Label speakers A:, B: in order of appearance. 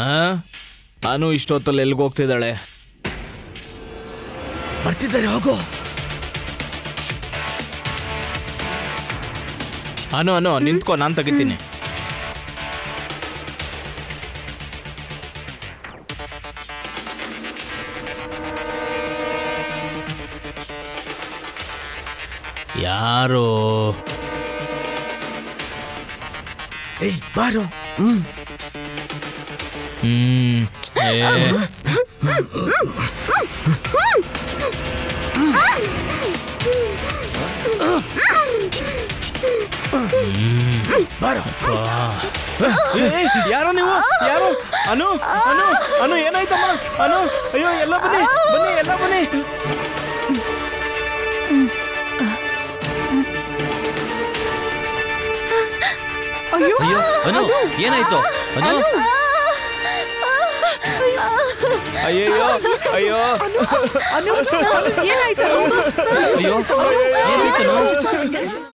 A: ಆ ಅನು ಇಷ್ಟೊತ್ತಲ್ಲಿ ಎಲ್ಗೆ ಹೋಗ್ತಿದ್ದಾಳೆ
B: ಬರ್ತಿದ್ದಾರೆ ಹೋಗು
A: ಅನು ಅನು ನಿಂತ್ಕೊ ನಾನು ತೆಗಿತೀನಿ ಯಾರು
B: ಏಯ್ ಬಾರೋ ಹ್ಮ್
A: ಹ್ಮ್ ಏ,
B: ಬಾರೋ
A: ಅಪ್ಪಾ. ಏ, ಏ, ಯಾರೋ ನೀವು ಯಾರು ಅನು ಅನು ಅನು ಏನಾಯ್ತಮ್ಮ ಅನು ಅಯ್ಯೋ ಎಲ್ಲ ಬನ್ನಿ ಬನ್ನಿ ಎಲ್ಲ ಬನ್ನಿ
C: ಅಯ್ಯೋ ಅನು ಏನಾಯ್ತು ಅನು
A: ಅಯ್ಯಯ್ಯೋ ಅಯ್ಯೋ
C: ಅಯ್ಯೋ ಏನಾಯ್ತು ಅನು?